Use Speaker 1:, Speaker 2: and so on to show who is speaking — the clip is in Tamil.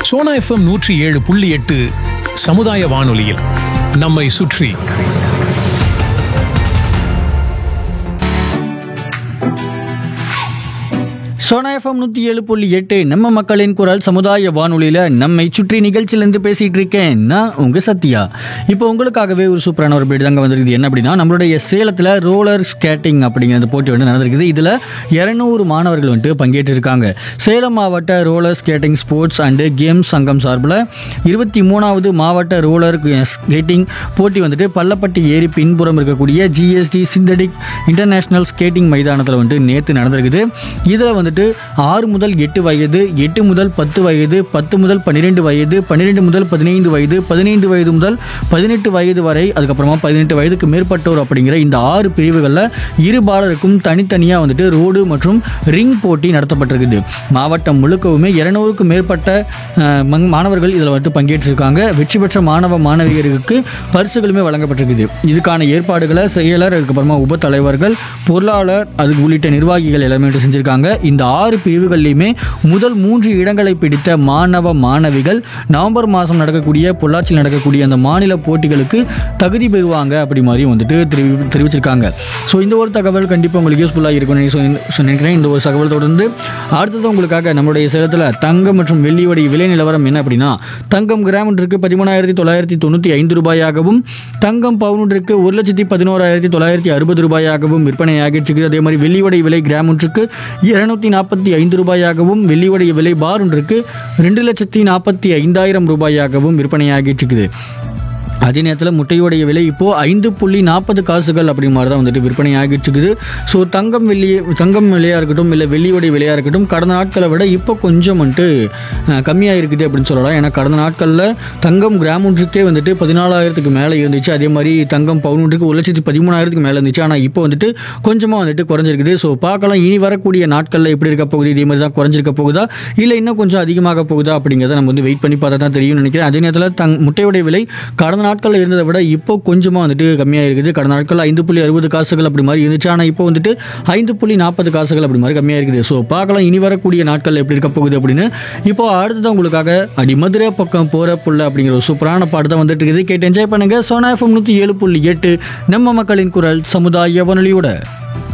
Speaker 1: சோனா எஃப்எம் நூற்றி ஏழு புள்ளி எட்டு சமுதாய வானொலியில் நம்மை சுற்றி
Speaker 2: சோனா எஃப்எம் நூற்றி ஏழு புள்ளி எட்டு நம்ம மக்களின் குரல் சமுதாய வானொலியில் நம்மை சுற்றி நிகழ்ச்சியிலேருந்து பேசிகிட்டு இருக்கேன் நான் உங்கள் சத்யா இப்போ உங்களுக்காகவே ஒரு சூப்பரான ஒரு பேடு தாங்க வந்திருக்குது என்ன அப்படின்னா நம்மளுடைய சேலத்தில் ரோலர் ஸ்கேட்டிங் அப்படிங்கிற அந்த போட்டி வந்து நடந்திருக்குது இதில் இரநூறு மாணவர்கள் வந்துட்டு பங்கேற்றிருக்காங்க சேலம் மாவட்ட roller skating sports and games சங்கம் சார்பில் இருபத்தி மூணாவது மாவட்ட ரோலர் ஸ்கேட்டிங் போட்டி வந்துட்டு பள்ளப்பட்டி ஏரி பின்புறம் இருக்கக்கூடிய ஜிஎஸ்டி சிந்தடிக் இன்டர்நேஷனல் ஸ்கேட்டிங் மைதானத்தில் வந்துட்டு நேற்று நடந்திருக்குது இதில் வந்துட்டு ஆறு முதல் எட்டு வயது எட்டு முதல் பத்து வயது பத்து முதல் பன்னிரெண்டு வயது பன்னிரெண்டு முதல் பதினைந்து வயது பதினைந்து வயது முதல் பதினெட்டு வயது வரை அதுக்கப்புறமா பதினெட்டு வயதுக்கு மேற்பட்டோர் அப்படிங்கிற இந்த ஆறு பிரிவுகளில் இரு பாலருக்கும் தனித்தனியாக வந்துட்டு ரோடு மற்றும் ரிங் போட்டி நடத்தப்பட்டிருக்குது மாவட்டம் முழுக்கவுமே இருநூறுக்கும் மேற்பட்ட அஹ், மங்- மாணவர்கள் இதில் வந்துட்டு பங்கேற்றிருக்காங்க வெற்றி பெற்ற மாணவ மாணவியர்களுக்கு பரிசுகளுமே வழங்கப்பட்டிருக்குது இதுக்கான ஏற்பாடுகளை செயலர் அதுக்கப்புறமா உப தலைவர்கள் பொருளாளர் அது உள்ளிட்ட நிர்வாகிகள் எல்லாமே வந்துட்டு செஞ்சிருக்காங்க இந்த ஆறு பிரிவுகள்லையுமே முதல் மூன்று இடங்களை பிடித்த மாணவ மாணவிகள் நவம்பர் மாதம் நடக்கக்கூடிய பொள்ளாச்சியில் நடக்கக்கூடிய அந்த மாநில போட்டிகளுக்கு தகுதி பெறுவாங்க அப்படி மாதிரி வந்துட்டு தெரிவி தெரிவிச்சிருக்காங்க ஸோ இந்த ஒரு தகவல் கண்டிப்பாக உங்களுக்கு யூஸ்ஃபுல்லாக இருக்கும்னு சொல்லி சொ- நினைக்கிறேன் இந்த ஒரு தகவல் தொடர்ந்து அடுத்தது உங்களுக்காக நம்மளுடைய சேலத்தில் தங்கம் மற்றும் வெள்ளியோடைய விலை நிலவரம் என்ன அப்படின்னா தங்கம் கிராம் ஒன்றுக்கு பதிமூணாயிரத்தி தொள்ளாயிரத்தி தொண்ணூற்றி ஐந்து ரூபாயாகவும் தங்கம் பவுன் ஒன்றுக்கு ஒரு லட்சத்தி பதினோராயிரத்தி தொள்ளாயிரத்தி அறுபது ரூபாயாகவும் விற்பனையாகிட்டு இருக்குது அதே மாதிரி வெள்ளியோடைய விலை கிராம் ஒன்றுக்கு இருநூத்தி நாற்பத்தி ஐந்து ரூபாயாகவும் வெள்ளியோடைய விலை பார் ஒன்றுக்கு ரெண்டு லட்சத்தி நாற்பத்தி ஐந்தாயிரம் ரூபாயாகவும் விற்பனையாகிட்டு இருக்குது அதே நேரத்தில் முட்டையோடைய விலை இப்போது ஐந்து புள்ளி நாற்பது காசுகள் அப்படி மாதிரி தான் வந்துட்டு விற்பனை ஆகிட்டு இருக்குது ஸோ தங்கம் வெள்ளி தங்கம் விலையாக இருக்கட்டும் இல்லை வெள்ளியோடைய விலையாக இருக்கட்டும் கடந்த நாட்களை விட இப்போ கொஞ்சம் வந்துட்டு கம்மியாக இருக்குது அப்படின்னு சொல்லலாம் ஏன்னா கடந்த நாட்களில் தங்கம் கிராம் ஒன்றுக்கே வந்துட்டு பதினாலாயிரத்துக்கு மேலே இருந்துச்சு அதே மாதிரி தங்கம் பவுன் ஒன்றுக்கு ஒரு லட்சத்தி பதிமூணாயிரத்துக்கு மேலே இருந்துச்சு ஆனால் இப்போ வந்துட்டு கொஞ்சமாக வந்துட்டு குறைஞ்சிருக்குது ஸோ பார்க்கலாம் இனி வரக்கூடிய நாட்களில் எப்படி இருக்க போகுது இதே மாதிரி தான் குறைஞ்சிருக்க போகுதா இல்லை இன்னும் கொஞ்சம் அதிகமாக போகுதா அப்படிங்கிறத நம்ம வந்து வெயிட் பண்ணி பார்த்தா தான் தெரியும்னு நினைக்கிறேன் அதே நேரத்தில் தங் முட்டையோடைய விலை கடந்த நாட்களில் இருந்ததை விட இப்போ கொஞ்சமாக வந்துட்டு கம்மியாக இருக்குது கடந்த நாட்களில் ஐந்து புள்ளி அறுபது காசுகள் அப்படி மாதிரி இருந்துச்சு ஆனால் இப்போ வந்துட்டு ஐந்து புள்ளி நாற்பது காசுகள் அப்படி மாதிரி கம்மியாக இருக்குது ஸோ பார்க்கலாம் இனி வரக்கூடிய நாட்களில் எப்படி இருக்க போகுது அப்படின்னு இப்போ அடுத்தது உங்களுக்காக அடி மதுரை பக்கம் போகிற புள்ள அப்படிங்கிற ஒரு சூப்பரான பாட்டு தான் வந்துட்டு இருக்குது கேட்டு என்ஜாய் பண்ணுங்க சோனா எஃப்எம் நூற்றி ஏழு புள்ளி எட்டு நம்ம மக்களின் குரல் சமுதாய வானொலியோட